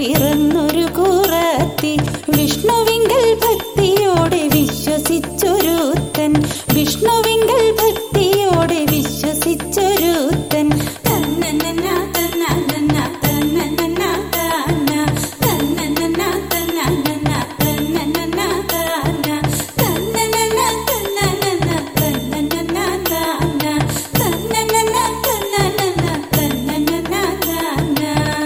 പിറന്നൊരു കുറത്തി വിഷ്ണുവിങ്കൽ ഭക്തിയോടെ വിശ്വസിച്ചൊരുത്തൻ വിഷ്ണുവിങ്കൽ ഭക്തിയോടെ വിശ്വസിച്ചൊരുത്തൻ തന്നനന തന്നനന തന്നനന താന തന്നനന തന്നനന തന്നനന താന തന്നനന തന്നനന തന്നനന താന തന്നനന തന്നനന തന്നനന താന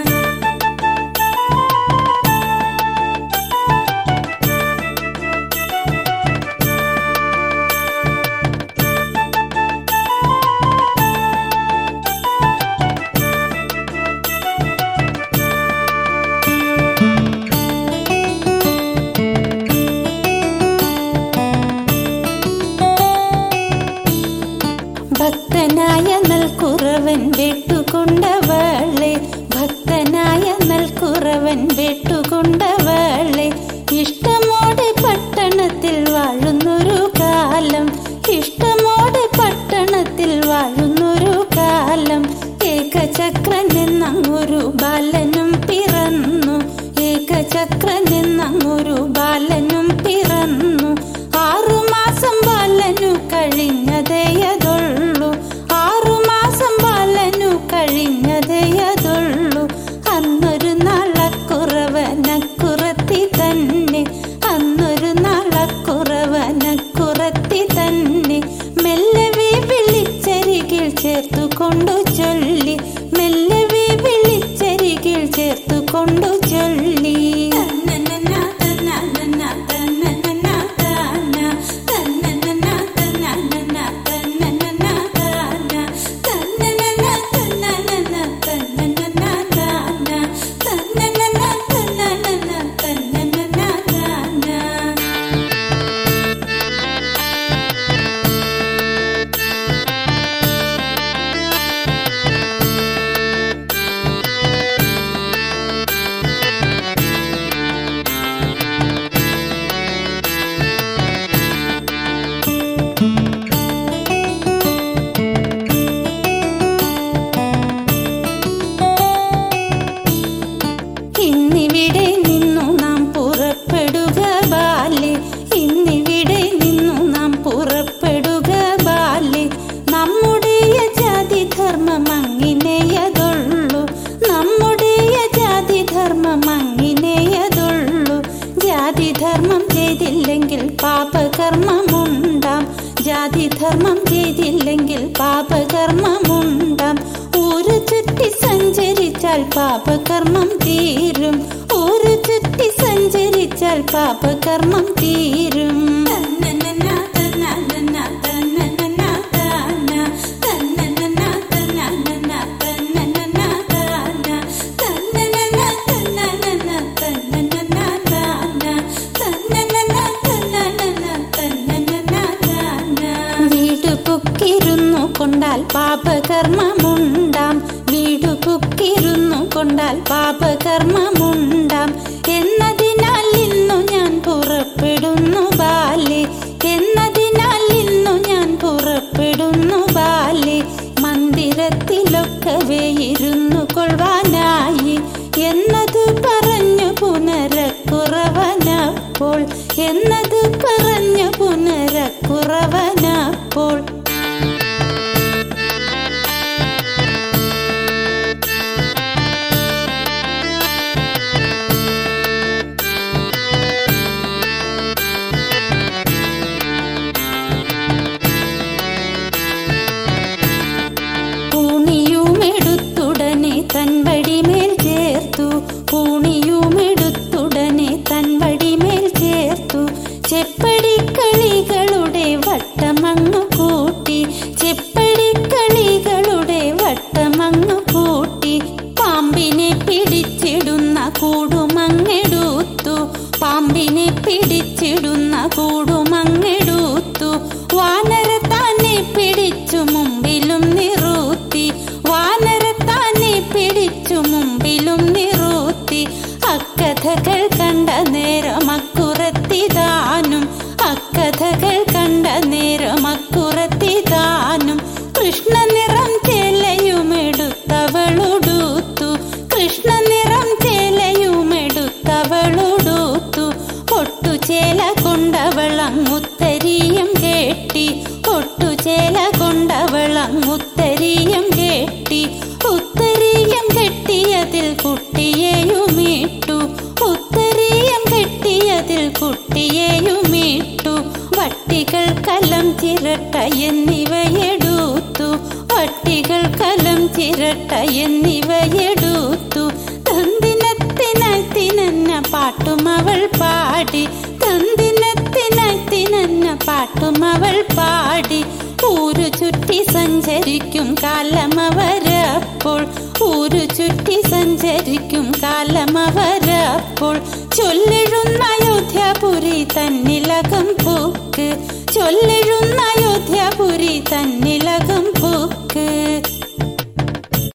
ഭക്തനായ നൽകുറവൻ വെട്ടുകൊണ്ടവളെ ഭക്തനായ നൽകുറവൻ വെട്ടുകൊണ്ടവളെ ഇഷ്ടമോടെ പട്ടണത്തിൽ വാഴുന്നൊരു കാലം ഇഷ്ടമോടെ പട്ടണത്തിൽ വാഴുന്നൊരു കാലം ഏകചക്രൻ എന്നങ്ങൊരു ബാലനും പിറന്നു ഏകചക്രൻ എന്നങ്ങൊരു ബാലനും പിറന്നു ആറുമാസം ബാലനു കഴിഞ്ഞതേയതുള്ളൂ ആറുമാസം ബാലനു കഴിഞ്ഞതേയതുള്ളൂ അന്നൊരു നാളക്കുറവനക്കുറത്തി തന്നെ അന്നൊരു നാളക്കുറവനക്കുറത്തി തന്നെ മെല്ലവേ വിളിച്ചരികിൽ ചേർത്തു കൊണ്ടു ചൊല്ലി മെല്ലവേ വിളിച്ചരികിൽ ചേർത്തു കൊണ്ടു ചൊല്ലി തന്നനന തന്നനന തന്നനന താന തന്നനന തന്നനന തന്നനന താന തന്നനന തന്നനന തന്നനന താന തന്നനന തന്നനന തന്നനന താന ഇന്നിവിടെ നിന്നു നാം പുറപ്പെടുക ബാല്യ ഇന്നിവിടെ നിന്നു നാം പുറപ്പെടുക ബാല്യ നമ്മുടെ ജാതി ധർമ്മം അങ്ങിനെയതുള്ളൂ നമ്മുടെ ജാതി ധർമ്മം അങ്ങിനെയതുള്ളൂ ജാതി ധർമ്മം ചെയ്തില്ലെങ്കിൽ പാപകർമ്മമുണ്ടാം ജാതി ധർമ്മം ചെയ്തില്ലെങ്കിൽ പാപകർമ്മമുണ്ടാം ഊരു ചുറ്റി സഞ്ചരിച്ചാൽ പാപകർമ്മം തീരും ഊരു ചുറ്റി സഞ്ചരിച്ചാൽ പാപകർമ്മം തീരും തന്നനന തന്നനന തന്നനന താന തന്നനന തന്നനന തന്നനന താന തന്നനന തന്നനന തന്നനന താന തന്നനന തന്നനന തന്നനന താന വീട് പൊക്കിരുന്നു കൊണ്ടാൽ പാപകർമ്മമുണ്ടാം വീട് പൊക്കിരുന്നു കൊണ്ടാൽ പാപകർമ്മമുണ്ടാം എന്നതിനാൽ ഇന്നു ഞാൻ പുറപ്പെടുന്നു ബാല്യ എന്നതിനാൽ ഇന്നു ഞാൻ പുറപ്പെടുന്നു ബാല്യ മന്ദിരത്തിലൊക്കവേ ഇരുന്നു കൊള്ളുവാനായി എന്നത് പറഞ്ഞു പുനരക്കുറവനപ്പോൾ എന്നത് പറഞ്ഞു പുനരക്കുറവനപ്പോൾ പൂണിയുമെടുത്തുടനെ തൻ വടിമേൽ ചേർത്തു പൂണിയുമെടുത്തുടനെ തൻ വടിമേൽ ചേർത്തു ചെപ്പടി കളികളുടെ വട്ടമങ്ങു കൂട്ടി കെട്ടി ഒട്ടുചേല കൊണ്ടവളങ്ങുത്തരീയം കെട്ടി ഉത്തരീയം കെട്ടിയതിൽ കുട്ടിയെയുമിട്ടു ഉത്തരീയം കെട്ടിയതിൽ കുട്ടിയെയുമിട്ടു വട്ടികൾ കലം ചിരട്ട എന്നിവയെടുത്തു വട്ടികൾ കലം ചിരട്ട എന്നിവയെടുത്തു തന്തിനത്തിനായി തിനന്ന പാട്ടും അവൾ പാടി തന്തിനത്തിനായി തിനന്ന പാട്ടും അവൾ പാടി ഊരു ചുറ്റി സഞ്ചരിക്കും കാലമവരപ്പോൾ ഊരു ചുറ്റി സഞ്ചരിക്കും കാലമവരപ്പോൾ ചൊല്ലെഴുന്ന അയോധ്യാപുരി തന്നിലകം പൂക്ക് ചൊല്ലെഴുന്ന അയോധ്യാപുരി തന്നിലകം പൂക്ക്